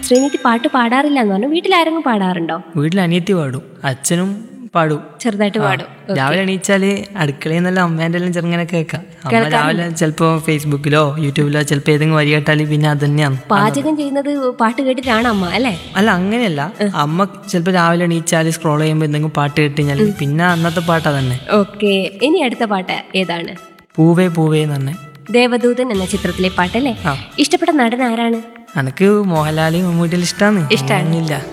ശ്രീനിധി പാട്ട് പാടാറില്ല എന്ന് പറഞ്ഞു വീട്ടിൽ ആരെങ്കിലും പാടാറുണ്ടോ വീട്ടിൽ അനിയത്തി പാടും അച്ഛനും പാടും ചെറുതായിട്ട് പാടും രാവിലെ എണീച്ചാല് അടുക്കളയിൽ നിന്നല്ല അമ്മേന്റെ എല്ലാം ചെറുങ്ങനെ കേൾക്കാം അമ്മ രാവിലെ ചിലപ്പോ ഫേസ്ബുക്കിലോ യൂട്യൂബിലോ ചിലപ്പോ ഏതെങ്കിലും വരി കേട്ടാല് പിന്നെ അത് തന്നെയാണ് പാചകം ചെയ്യുന്നത് പാട്ട് കേട്ടിട്ടാണ് അമ്മ അല്ലേ അല്ല അങ്ങനെയല്ല അമ്മ ചിലപ്പോ രാവിലെ എണീച്ചാല് സ്ക്രോൾ ചെയ്യുമ്പോൾ എന്തെങ്കിലും പാട്ട് കേട്ട് കഴിഞ്ഞാൽ പിന്നെ അന്നത്തെ പാട്ടാ തന്നെ ഓക്കെ ഇനി അടുത്ത പാട്ട് ഏതാണ് പൂവേ പൂവേ എന്ന് തന്നെ ദേവദൂതൻ എന്ന ചിത്രത്തിലെ പാട്ടല്ലേ ആ. ഇഷ്ടപ്പെട്ട നടൻ ആരാണ് എനക്ക് മോഹൻലാലും മമ്മൂട്ടിയിൽ ഇഷ്ടമാണ് ഇഷ്ടമില്ല